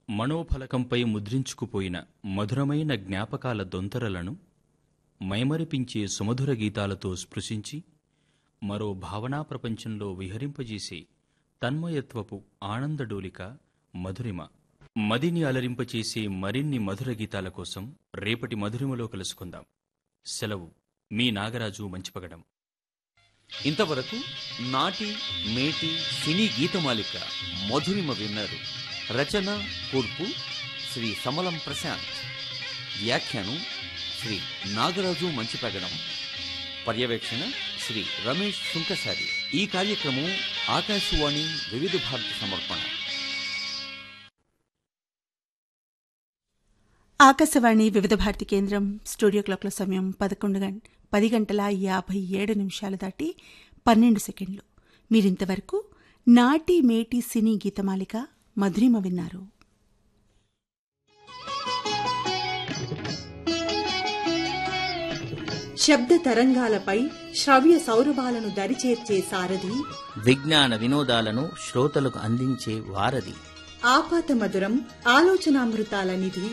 మనోఫలకంపై ముద్రించుకుపోయిన మధురమైన జ్ఞాపకాల దొంతరలను మైమరిపించే సుమధుర గీతాలతో స్పృశించి మరో భావనా ప్రపంచంలో విహరింపజేసే తన్మయత్వపు ఆనందడోలిక మధురిమ మదిని అలరింపచేసే మరిన్ని మధుర గీతాల కోసం రేపటి మధురిమలో కలుసుకుందాం సెలవు మీ నాగరాజు మంచిపగడం ఇంతవరకు నాటి మేటి సినీ గీతమాలిక మధురిమ విన్నారు రచన కూర్పు శ్రీ సమలం ప్రశాంత్ వ్యాఖ్యానం శ్రీ నాగరాజు మంచిపెగడం పర్యవేక్షణ శ్రీ రమేష్ సుంకసారి ఈ కార్యక్రమం ఆకాశవాణి వివిధ భారతి సమర్పణ ఆకాశవాణి వివిధ భారతి కేంద్రం స్టూడియో క్లాక్ల సమయం పదకొండు గంట పది గంటల యాభై ఏడు నిమిషాలు దాటి పన్నెండు సెకండ్లు మీరింతవరకు నాటి మేటి సినీ గీతమాలిక మధురిమ విన్నారు శబ్ద తరంగాలపై శ్రవ్య సౌరభాలను దరిచేర్చే సారథి విజ్ఞాన వినోదాలను శ్రోతలకు అందించే వారధి ఆపాత మధురం ఆలోచనామృతాల నిధి